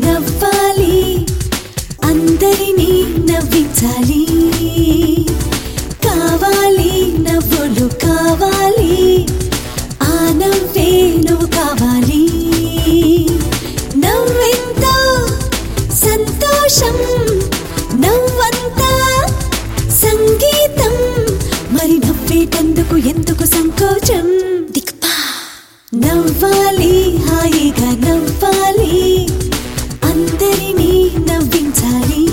నవ్వాలి అందరినీ నవ్వించాలి కావాలి నవ్వులు కావాలి ఆ నవ్వే నువ్వు కావాలి నవ్వెంతో సంతోషం నవ్వంతా సంగీతం మరి నవ్వేటందుకు ఎందుకు సంకోచం దిక్పా నవ్వాలి హాయిగా నవ్వాలి అందరినీ నవ్వించాలి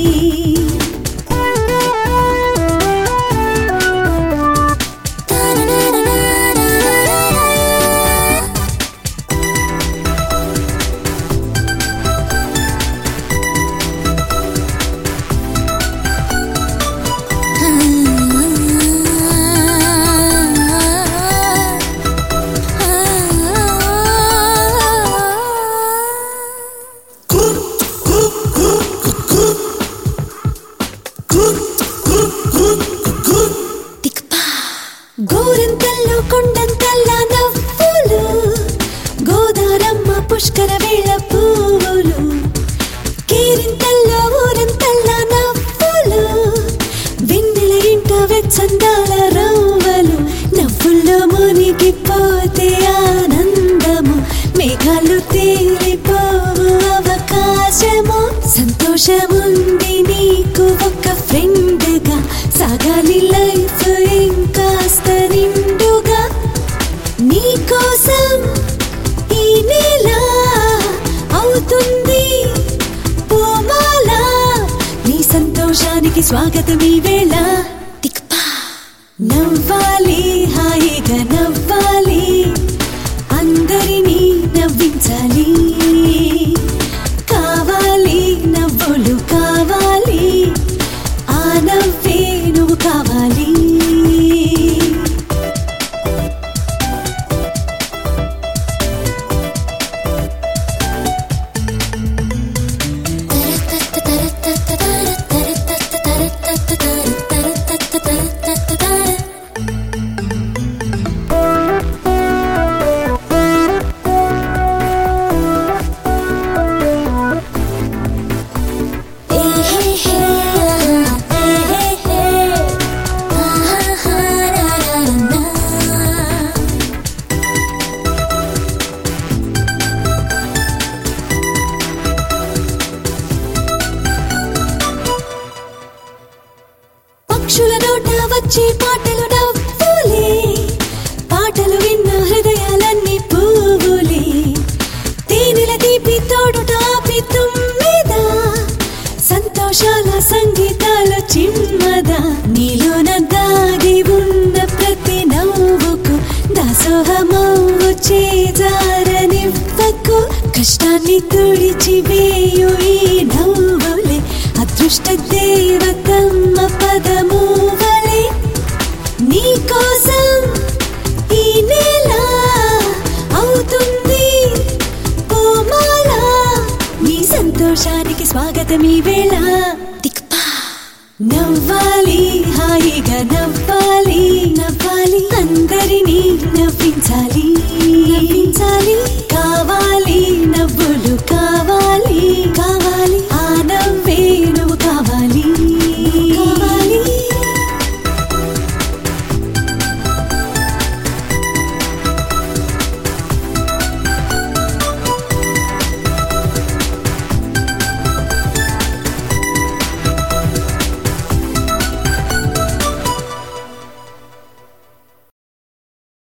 దిక్పా గోరంతల్లో కొండంతల్లా నవ్వులు గోదారమ్మ పుష్కర వేళ పువ్వులు కేరింతల్లో ఊరంతల్లా నవ్వులు వెన్నెల ఇంట వెచ్చందాల రవ్వలు నవ్వుల్లో మునిగిపోతే ఆనందము మేఘాలు తేలిపోవు అవకాశము సంతోషముంది నీకు ఒక ఫ్రెండ్ గా సాగాలి లైఫ్ ఇంకాస్త నిండుగా నీకోసం ఈ నేల అవుతుంది పూమాల నీ సంతోషానికి స్వాగతం ఈ వేళ దిక్పా నవ్వాలి హాయిగా నవ్వాలి అందరినీ నవ్వించాలి కావాలి నవ్వులు కావాలి ఆ నవ్వే నువ్వు కావాలి పక్షుల నోట వచ్చే పాటలు నవ్వులే పాటలు విన్న హృదయాలన్నీ పువ్వులే తేనెల తీపి తోడుట ఆపి తుమ్మిద సంతోషాల సంగీతాలు చిమ్మద నీలోన దాగి ఉన్న ప్రతి నవ్వుకు దాసోహమవ్వు చేజారనివ్వకు కష్టాన్ని తుడిచి వేయు ఈ నవ్వులే అదృష్ట దేవతమ్మ పదము వలె నీకోసం ఈ నేల అవుతుంది కోమాల నీ సంతోషానికి స్వాగతం ఈ వేళ దిక్పా నవ్వాలి హాయిగా నవ్వాలి నవ్వాలి అందరినీ నవ్వించాలి నవ్వించాలి కావాలి నవ్వులు కావాలి